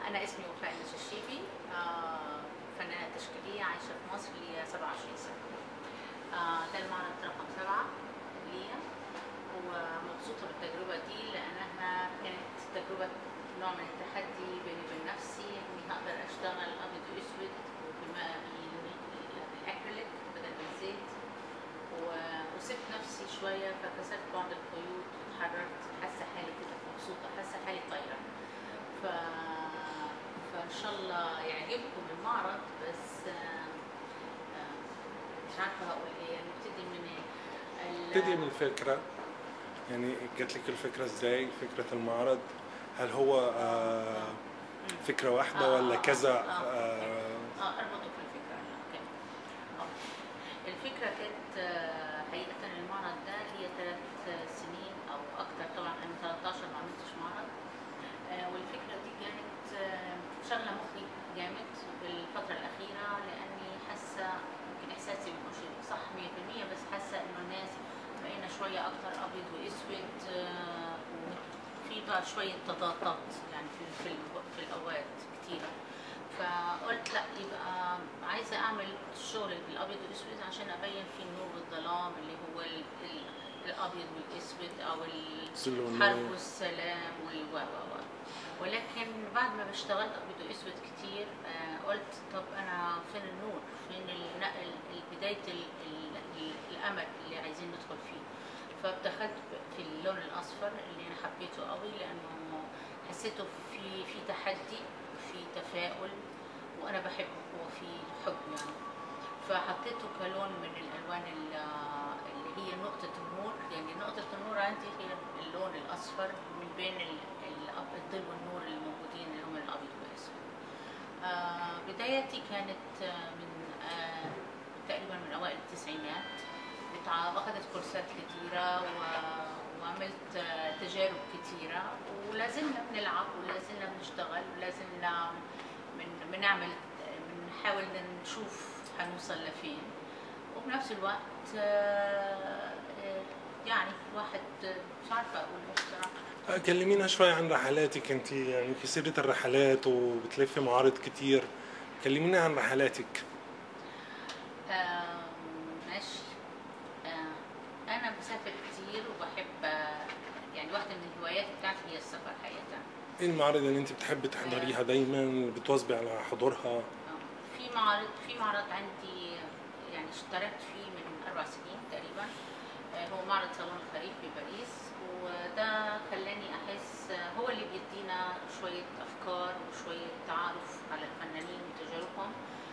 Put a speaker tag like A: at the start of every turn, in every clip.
A: أنا اسمي وفاء الششيبي آه، فنانة تشكيلية عايشة في مصر لي 27 سنة آه، ده المعرض رقم سبعة ليا ومبسوطة بالتجربة دي لأنها كانت تجربة نوع من التحدي بيني وبين نفسي إني هقدر أشتغل أبيض وأسود وبما الأكريليك بدل من الزيت و- وسبت نفسي شوية فكسرت بعض القيود اتحررت حاسة حالي كده مبسوطة حاسة حالي طايرة ف... فان شاء الله يعجبكم المعرض بس آه، آه، مش عارفه هقول ايه يعني نبتدي من ايه ال-
B: ابتدي من الفكرة يعني جات لك الفكرة ازاي فكرة المعرض هل هو آه، فكرة واحدة
A: آه،
B: ولا
A: آه،
B: كذا
A: آه، آه،
B: آه،
A: اه اربطه في الفكره اوكي آه. الفكره كانت آه، حقيقه المعرض ده ليا ثلاث سنين او اكتر طبعا انا 13 ما عملتش معرض آه، والفكره دي كانت آه، شغله مخي جامد في الفتره الاخيره لاني حاسه يمكن احساسي مش صح 100% بس حاسه انه الناس بقينا شويه اكتر ابيض واسود آه، وفي بقى شويه تضادات يعني في في, ال- في الاوقات كتيره فقلت لا يبقى عايزه اعمل شغل بالابيض والاسود عشان ابين فيه النور والظلام اللي هو ال ال الابيض والاسود او
B: الظل والنور.
A: الحرب والسلام وال و و و ولكن بعد ما اشتغلت ابيض واسود كتير آه قلت طب انا فين النور فين النقل بدايه ال ال ال الامل اللي عايزين ندخل فيه فدخلت في اللون الاصفر اللي انا حبيته قوي لانه حسيته في في تحدي في تفاؤل وانا بحبه هو في حب يعني فحطيته كلون من الالوان ال- اللي هي نقطه النور يعني نقطه النور عندي هي اللون الاصفر من بين ال- ال- الظل والنور الموجودين اللي هم الابيض والاسود آه بدايتي كانت آه، من آه تقريبا من اوائل التسعينات بتع- واخدت كورسات كتيرة و- وعملت آه، تجارب كتيرة ولا زلنا بنلعب ولا زلنا بنشتغل ولا زلنا من بنعمل بنحاول نشوف هنوصل لفين وبنفس الوقت آه، آه، يعني الواحد آه، مش عارفة أقول إيه بصراحة
B: كلمينا شوي عن رحلاتك انت يعني كثيرة الرحلات وبتلفي معارض كتير كلمينا عن رحلاتك
A: آم، ماشي آه، أنا بسافر كتير وبحب آه، يعني واحدة من الهوايات بتاعتي هي السفر حقيقة
B: ايه المعارض اللي انت بتحبي تحضريها دايما بتواظبي على حضورها
A: آه، في معرض في معرض عندي آه، يعني اشتركت فيه من أربع سنين تقريبا آه، هو معرض صالون الخريف بباريس وده خلاني أحس آه، هو اللي بيدينا شوية أفكار وشوية تعارف على الفنانين وتجاربهم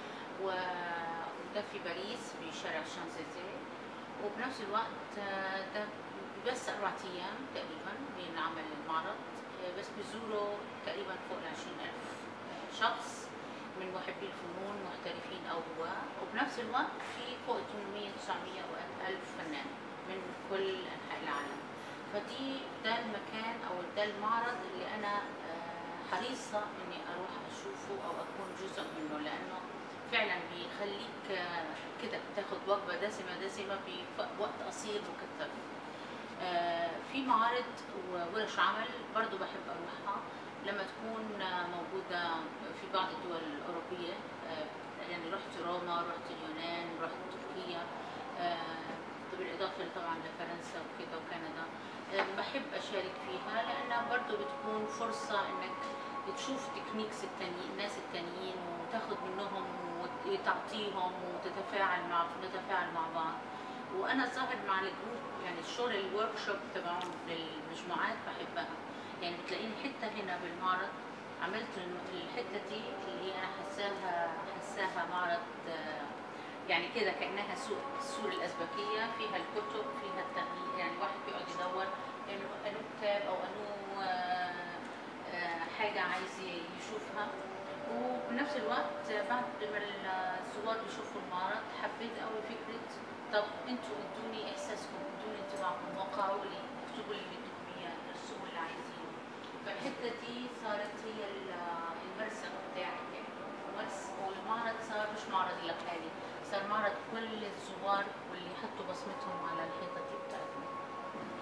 A: و- وده في باريس في شارع الشانزليزيه وبنفس الوقت آه، ده بس أربع أيام تقريبا بينعمل المعرض آه، بس بيزوروا تقريبا فوق ال 20 ألف آه، شخص من محبي الفنون محترفين أو هواة وبنفس الوقت في فوق 800 900 أو 1000 فنان من كل أنحاء العالم فدي ده المكان أو ده المعرض اللي أنا آه، حريصة إني أروح أشوفه أو أكون جزء منه لأنه فعلا بيخليك آه، كده تاخد وجبة دسمة دسمة في ف- وقت قصير مكثف آه، في معارض وورش عمل برضو بحب أروحها لما تكون آه، موجودة في بعض الدول الأوروبية آه، يعني رحت روما رحت اليونان رحت تركيا آه، بالإضافة طبعا لفرنسا وكده وكندا آه، بحب أشارك فيها لأنها برضو بتكون فرصة إنك تشوف تكنيكس التانيين الناس التانيين وتاخد منهم وتعطيهم وتتفاعل مع نتفاعل مع بعض وانا ظاهر مع الجروب يعني الشغل الورك شوب تبعهم للمجموعات بحبها يعني بتلاقيني حته هنا بالمعرض عملت الم- الحته دي اللي هي انا حساها حساها معرض آه، يعني كده كانها سوق السور الازبكيه فيها الكتب فيها التغيير يعني واحد بيقعد يدور انه انه كتاب او انه آه، آه، حاجه عايز يشوفها وبنفس الوقت بعد ما الزوار بيشوفوا المعرض حبيت قوي فكره طب انتوا ادوني احساسكم ادوني انطباعكم وقعوا لي اكتبوا لي اللي بدكم اياه ارسموا اللي عايزينه فالحته دي صارت هي ال- المرسم بتاعي يعني ومرس والمعرض صار مش معرض لحالي صار معرض كل الزوار واللي حطوا بصمتهم على الحيطه دي بتاعتنا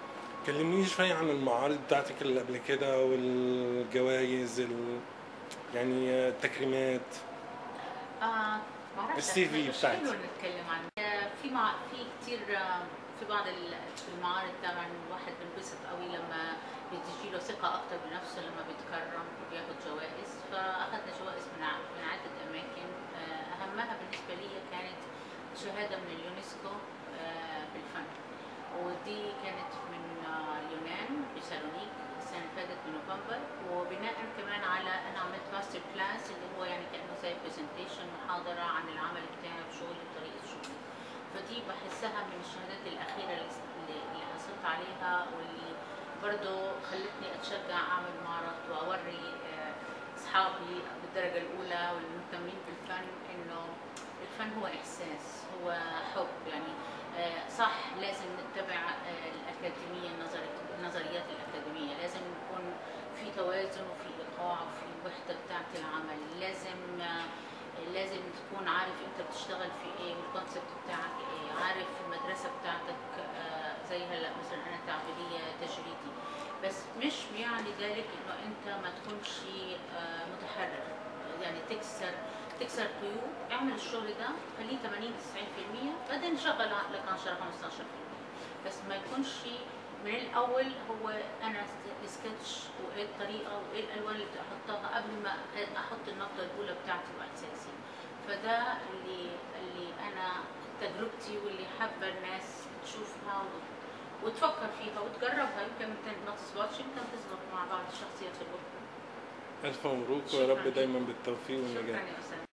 B: كلميني شوي عن المعارض بتاعتك اللي قبل كده والجوائز ال... يعني آه، تكريمات
A: آه معرفش
B: السي في
A: مش
B: بتاعتي.
A: حلو نتكلم عنه آه، في مع في كتير آه، في بعض ال- في المعارض طبعا الواحد بينبسط قوي لما بتجي له ثقة أكتر بنفسه لما بيتكرم وبياخد جوائز فأخذنا جوائز من ع- من عدة أماكن آه، أهمها بالنسبة لي كانت شهادة من اليونسكو آه، بالفن ودي كانت من آه، اليونان بسالونيك السنة اللي فاتت بنوفمبر وبناء كمان على أنا عملت ماستر كلاس اللي هو يعني كأنه زي برزنتيشن محاضرة عن العمل بتاعي وشغلي وطريقة شغلي فدي بحسها من الشهادات الأخيرة اللي اللي حصلت عليها واللي برضه خلتني أتشجع أعمل معرض وأوري آه، أصحابي بالدرجة الأولى والمهتمين بالفن إنه الفن هو إحساس هو حب يعني آه، صح لازم نتبع آه، الأكاديمية النظري- النظريات الأكاديمية لازم يكون في توازن وفي إيقاع وفي وحدة بتاعت العمل لازم آه، لازم تكون عارف انت بتشتغل في ايه والكونسبت بتاعك ايه عارف المدرسة بتاعتك آه، زي هلا مثلا انا تعبيرية تجريدي بس مش بيعني ذلك انه انت ما تكونش آه، متحرر يعني تكسر تكسر قيود اعمل الشغل ده خليه 80 90% بعدين شغل عقلك عن شهر 15% بس ما يكونش من الاول هو انا السكتش وايه الطريقه وايه الالوان اللي بدي احطها قبل ما احط النقطه الاولى بتاعتي واحساسي فده اللي اللي انا تجربتي واللي حابه الناس تشوفها وت- وتفكر فيها وتجربها يمكن ما تظبطش يمكن تظبط مع بعض الشخصيات الاخرى
B: الف مبروك
A: شكراً
B: ويا رب
A: ليك.
B: دايما بالتوفيق والنجاح
A: شكرا يا استاذ